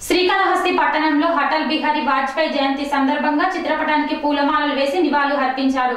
శ్రీకాళహస్తి పట్టణంలో అటల్ బిహారీ వాజ్పేయి జయంతి సందర్భంగా చిత్రపటానికి పూలమాలలు వేసి నివాళులు అర్పించారు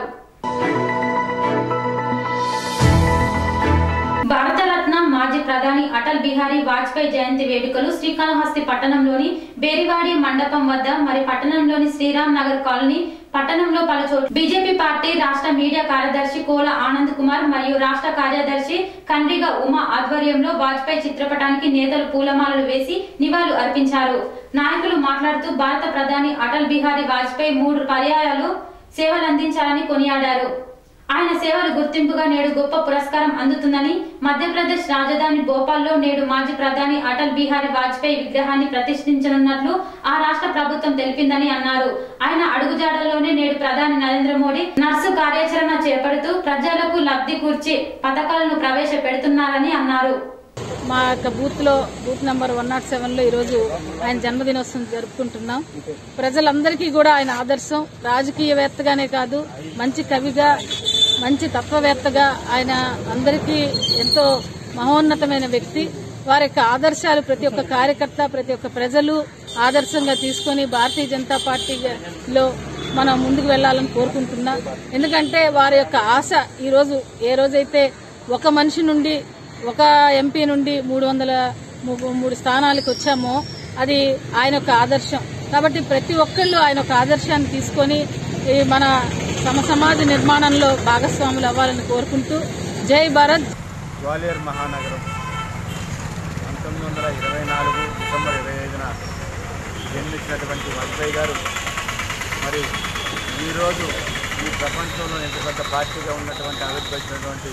భారతరత్న మాజీ ప్రధాని అటల్ బిహారీ వాజ్పేయి జయంతి వేడుకలు శ్రీకాళహస్తి పట్టణంలోని బేరివాడి మండపం వద్ద మరి పట్టణంలోని శ్రీరామ్ నగర్ కాలనీ పట్టణంలో పలుచోట్ల బీజేపీ పార్టీ రాష్ట్ర మీడియా కార్యదర్శి కోల ఆనంద్ కుమార్ మరియు రాష్ట్ర కార్యదర్శి కండ్రిగ ఉమా ఆధ్వర్యంలో వాజ్పేయి చిత్రపటానికి నేతలు పూలమాలలు వేసి నివాళులు అర్పించారు నాయకులు మాట్లాడుతూ భారత ప్రధాని అటల్ బిహారీ వాజ్పేయి మూడు పర్యాయాలు సేవలు అందించాలని కొనియాడారు ఆయన సేవలు గుర్తింపుగా నేడు గొప్ప పురస్కారం అందుతుందని మధ్యప్రదేశ్ రాజధాని భోపాల్లో నేడు మాజీ ప్రధాని అటల్ బిహారీ వాజ్పేయి విగ్రహాన్ని ప్రతిష్ఠించనున్నట్లు ఆ రాష్ట్ర ప్రభుత్వం తెలిపిందని అన్నారు ఆయన అడుగుజాడల్లోనే నేడు ప్రధాని నరేంద్ర మోడీ నర్సు కార్యాచరణ చేపడుతూ ప్రజలకు లబ్ధి కూర్చి పథకాలను ప్రవేశపెడుతున్నారని అన్నారు మా యొక్క బూత్ లో booth number one naught seven లో ఈరోజు ఆయన జన్మదినోత్సవం జరుపుకుంటున్నాం ప్రజలందరికీ కూడా ఆయన ఆదర్శం రాజకీయవేత్తగానే కాదు మంచి కవిగా మంచి తత్వవేత్తగా ఆయన అందరికీ ఎంతో మహోన్నతమైన వ్యక్తి వారి యొక్క ఆదర్శాలు ప్రతి ఒక్క కార్యకర్త ప్రతి ఒక్క ప్రజలు ఆదర్శంగా తీసుకొని భారతీయ జనతా పార్టీలో మనం ముందుకు వెళ్లాలని కోరుకుంటున్నా ఎందుకంటే వారి యొక్క ఆశ ఈ రోజు ఏ రోజైతే ఒక మనిషి నుండి ఒక ఎంపీ నుండి మూడు వందల ము- మూడు స్థానాలకు వచ్చామో అది ఆయన యొక్క ఆదర్శం కాబట్టి ప్రతి ఒక్కళ్ళు ఆయన యొక్క ఆదర్శాన్ని తీసుకొని ఈ మన సమ సమాజ నిర్మాణంలో భాగస్వాములు అవ్వాలని కోరుకుంటూ జై భారత్ గ్వాలియర్ మహానగరం పంతొమ్మిది వందల ఇరవై నాలుగు డిసెంబర్ ఇరవై ఐదున జన్మించినటువంటి వాజ్పేయి గారు మరి ఈరోజు ఈ ప్రపంచంలో ఎంత పెద్ద పార్టీగా ఉన్నటువంటి ఆవిర్భవించినటువంటి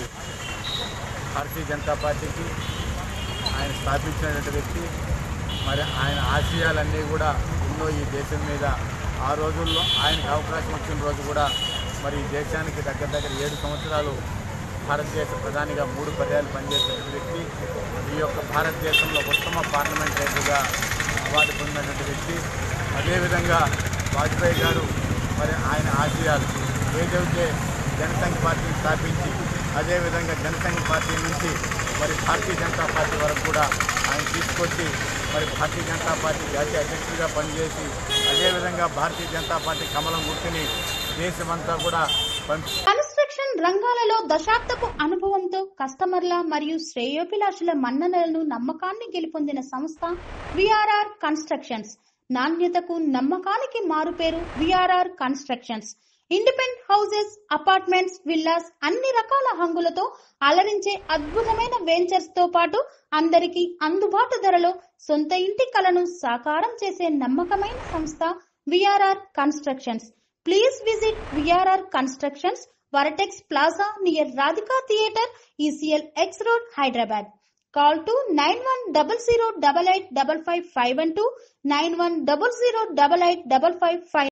భారతీయ జనతా పార్టీకి ఆయన స్థాపించినటువంటి వ్యక్తి మరి ఆయన ఆశయాలన్నీ కూడా ఎన్నో ఈ దేశం మీద ఆ రోజుల్లో ఆయనకు అవకాశం వచ్చిన రోజు కూడా మరి ఈ దేశానికి దగ్గర దగ్గర ఏడు సంవత్సరాలు భారతదేశ ప్రధానిగా మూడు పర్యాలు పనిచేసినటువంటి వ్యక్తి ఈ యొక్క భారతదేశంలో ఉత్తమ పార్లమెంటరీగా అవార్డు పొందినటువంటి వ్యక్తి అదేవిధంగా వాజ్పేయి గారు మరి ఆయన ఆశయాలు ఏదైతే జనసంఘ్ పార్టీని స్థాపించి అదేవిధంగా జనసంఘ్ పార్టీ నుంచి మరి భారతీయ జనతా పార్టీ వరకు కూడా ఆయన తీసుకొచ్చి మరి భారతీయ జనతా పార్టీ జాతీయ అధ్యక్షుడిగా పనిచేసి అదేవిధంగా భారతీయ జనతా పార్టీ కమలం గుర్తుని దేశమంతా కూడా పంపి కన్స్ట్రక్షన్ రంగాలలో దశాబ్దపు అనుభవంతో కస్టమర్ల మరియు శ్రేయోభిలాషుల మన్ననలను నమ్మకాన్ని గెలుపొందిన సంస్థ విఆర్ఆర్ కన్స్ట్రక్షన్స్ నాణ్యతకు నమ్మకానికి మారుపేరు VRR constructions independent houses apartments villas అన్ని రకాల హంగులతో అలరించే అద్భుతమైన వెంచర్స్ తో పాటు అందరికీ అందుబాటు ధరలో సొంత ఇంటి కలను సాకారం చేసే నమ్మకమైన సంస్థ VRR constructions please visit VRR constructions Vertex plaza near Radhika theatre ECL X road Hyderabad call to nine one double zero double eight double five five one two nine one double zero double eight double five five